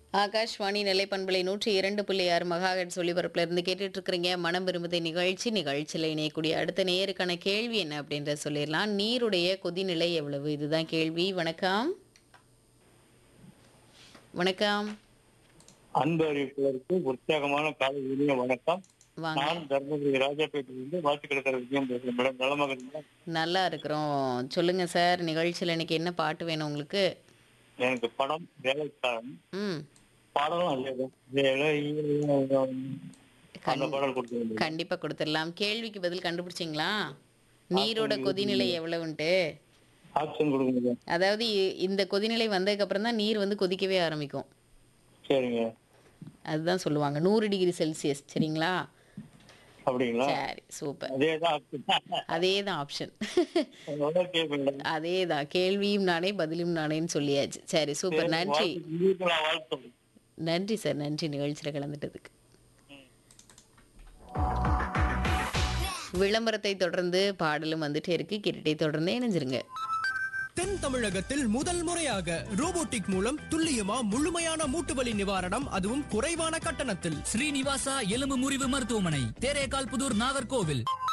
ஆகாஷ்வாணி நிலைப்பண்பலை நூற்றி இரண்டு புள்ளி ஆறு மகாகட் ஒளிபரப்புல இருந்து கேட்டுட்டு இருக்கிறீங்க மனம் விரும்புதை நிகழ்ச்சி நிகழ்ச்சியில் இணையக்கூடிய அடுத்த நேருக்கான கேள்வி என்ன அப்படின்றத சொல்லிடலாம் நீருடைய கொதிநிலை எவ்வளவு இதுதான் கேள்வி வணக்கம் வணக்கம் அன்பு அறிவிப்பாளருக்கு உற்சாகமான காலை இனிய வணக்கம் வாங்க நான் தர்மபுரி ராஜாப்பேட்டையிலிருந்து வாத்துக்கிடக்கிற விஷயம் பேசுறேன் மேடம் நலமாக இருக்கீங்களா? நல்லா இருக்கிறோம் சொல்லுங்க சார் நிகழ்ச்சியில் இன்னைக்கு என்ன பாட்டு வேணும் உங்களுக்கு எனக்கு படம் வேலைக்காரன் ம் பாடலும் அதேதான் வேலை அந்த பாடல் கொடுத்து கண்டிப்பா கொடுத்துடலாம் கேள்விக்கு பதில் கண்டுபிடிச்சிங்களா நீரோட கொதிநிலை எவ்வளவுன்ட்டு ஆப்ஷன் கொடுக்க முடியும் அதாவது இ- இந்த கொதிநிலை வந்ததுக்கு அப்புறம் தான் நீர் வந்து கொதிக்கவே ஆரம்பிக்கும் சரிங்க அதுதான் சொல்லுவாங்க நூறு டிகிரி செல்சியஸ் சரிங்களா அப்படிங்களா சரி சூப்பர் அதேதான் option. அதே தான் ஆப்ஷன் ஓகே மேடம் அதே தான் கேள்வியும் நானே பதிலும் நானேன்னு சொல்லியாச்சு சரி சூப்பர் நன்றி வாழ்த்து- உங்களுக்கு நான் வாழ்த்து சொல்றேன். நன்றி சார் நன்றி நிகழ்ச்சியில் கலந்துட்டதுக்கு விளம்பரத்தை தொடர்ந்து பாடலும் வந்துட்டே இருக்கு கேட்டுட்டே தொடர்ந்து இணைஞ்சிருங்க தென் தமிழகத்தில் முதல் முறையாக ரோபோட்டிக் மூலம் துல்லியமா முழுமையான மூட்டு வலி நிவாரணம் அதுவும் குறைவான கட்டணத்தில் ஸ்ரீனிவாசா எலும்பு முறிவு மருத்துவமனை தேரேகால் புதூர் நாகர்கோவில்